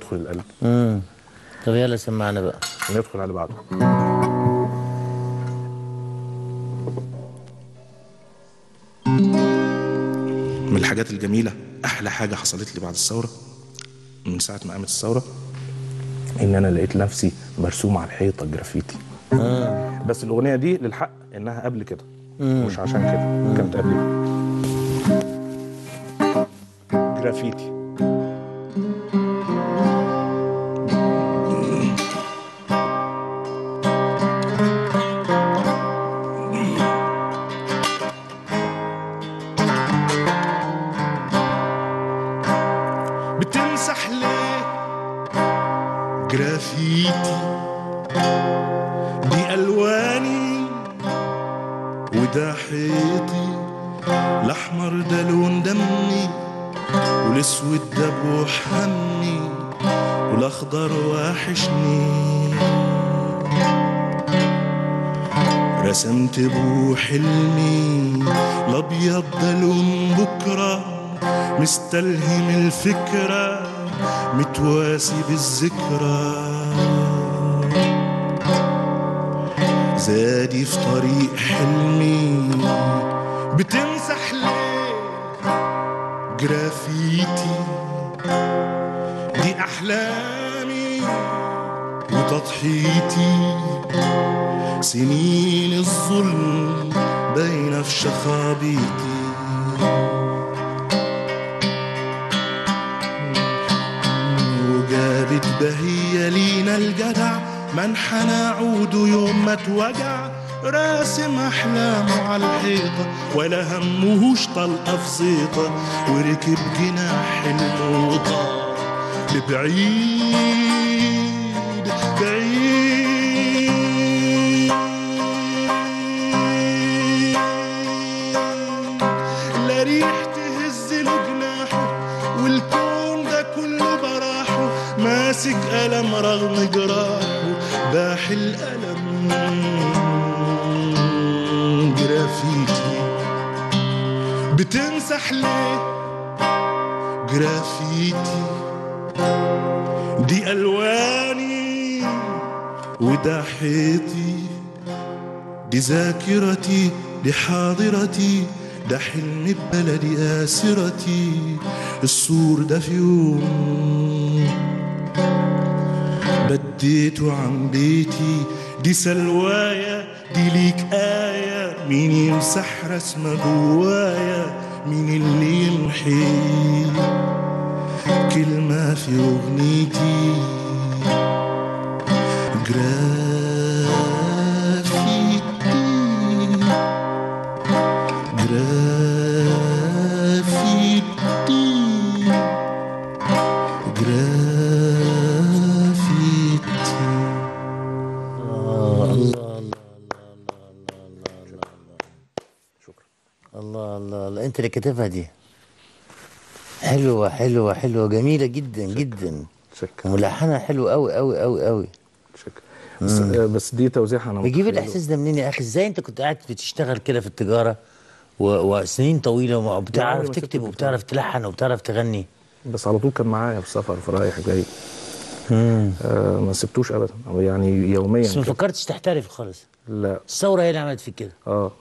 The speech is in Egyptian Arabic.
يدخل القلب امم طب يلا سمعنا بقى ندخل على اللي بعده من الحاجات الجميلة أحلى حاجة حصلت لي بعد الثورة من ساعة ما قامت الثورة إن أنا لقيت نفسي مرسوم على الحيطة جرافيتي بس الأغنية دي للحق إنها قبل كده مش عشان كده كانت قبل جرافيتي بتمسح ليه جرافيتي دي ألواني وده حيطي الأحمر ده لون دمي والأسود ده بروح همي والأخضر واحشني رسمت بو حلمي الأبيض ده لون بكرة مستلهم الفكرة متواسي بالذكرى زادي في طريق حلمي بتمسح ليه جرافيتي دي أحلامي وتضحيتي سنين الظلم باينة في شخابيتي وجابت بهية لينا الجدع منحنى عوده يوم ما اتوجع راسم أحلامه على الحيطة ولا همهوش طلقة في زيطة وركب جناح حلمه وطار لبعيد بعيد لا ريح تهز له جناحه والكون ده كله براحه ماسك قلم رغم جراحه باح القلم جرافيتي بتمسح ليه جرافيتي دي ألواني وده حيطي دي ذاكرتي دي حاضرتي ده حلم ببلدي آسرتي السور ده في يوم بديته عن بيتي دي سلوايا دي ليك آية مين يمسح رسمة جوايا مين اللي يمحي كلمة في أغنيتي جرافيتي جرافيتي جرافيتي آه الله الله شكرا الله الله الله انت اللي كاتبها دي حلوه حلوه حلوه جميله جدا جدا شكرا وملحنها حلو قوي قوي قوي قوي شكرا بس, بس دي توزيعها انا بيجيب متخيله. الاحساس ده منين يا اخي ازاي انت كنت قاعد بتشتغل كده في التجاره و... وسنين طويله وبتعرف عمري ما سبت تكتب التجارة. وبتعرف تلحن وبتعرف تغني بس على طول كان معايا في السفر في رايح جاي آه ما سبتوش ابدا أو يعني يوميا بس ما كده. فكرتش تحترف خالص لا الثوره هي اللي عملت فيك كده اه